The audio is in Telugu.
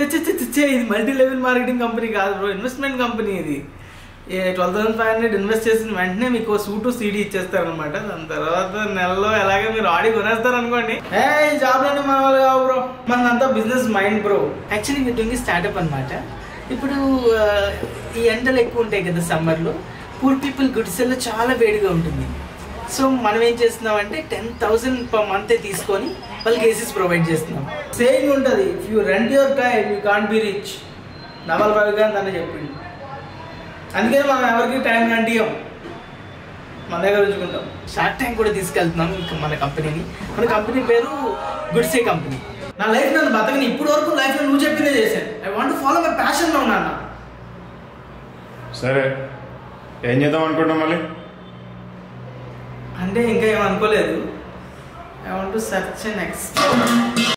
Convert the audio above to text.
ఛే, ఛే, ఛే, ఛే, ఛే, ఇది మల్టీ లెవెల్ మార్కెటింగ్ కంపెనీ కాదు బ్రో ఇన్వెస్ట్మెంట్ కంపెనీ ఇది twelve thousand five hundred invest చేసిన వెంటనే మీకు సూటు సీడీ ఇచ్చేస్తారనమాట దాని తర్వాత నెలలో ఎలాగే మీరు ఆడి కొనేస్తారు అనుకోండి ఏ ఈ జాబ్ అంటే మన వాళ్ళు కావు బ్రో మనదంతా బిజినెస్ మైండ్ బ్రో యాక్చువల్లీ మీరు డూయింగ్ స్టార్ట్అప్ అనమాట ఇప్పుడు ఆ, ఈ ఎండలు ఎక్కువ ఉంటాయి కదా సమ్మర్లో పూర్ పీపుల్ గుడిసెల్లో చాలా వేడిగా ఉంటుంది సో మనం ఏం చేస్తున్నామంటే టెన్ థౌసండ్ పర్ మంత్ తీసుకొని వాళ్ళకి ఏసీస్ ప్రొవైడ్ చేస్తున్నాం సేయింగ్ ఉంటుంది if you rent your time you can't be rich Naval Ravi Gandhi అని చెప్పిండు అందుకని మనం ఎవరికి టైం కంటియం మన దగ్గర ఉంచుకుంటాం షార్ట్ టైం కూడా తీసుకెళ్తున్నాం ఇంకా మన కంపెనీని మన కంపెనీ పేరు గుడ్సే కంపెనీ నా లైఫ్ నన్ను బతకని ఇప్పుడు వరకు లైఫ్లో నువ్వు చెప్పిందే చేశాను ఐ వాంట్ ఫాలో మై ప్యాషన్లో ఉన్నాను సరే ఏం చేద్దాం అనుకుంటాం మళ్ళీ అంటే ఇంకా ఏమనుకోలేదు I want to search next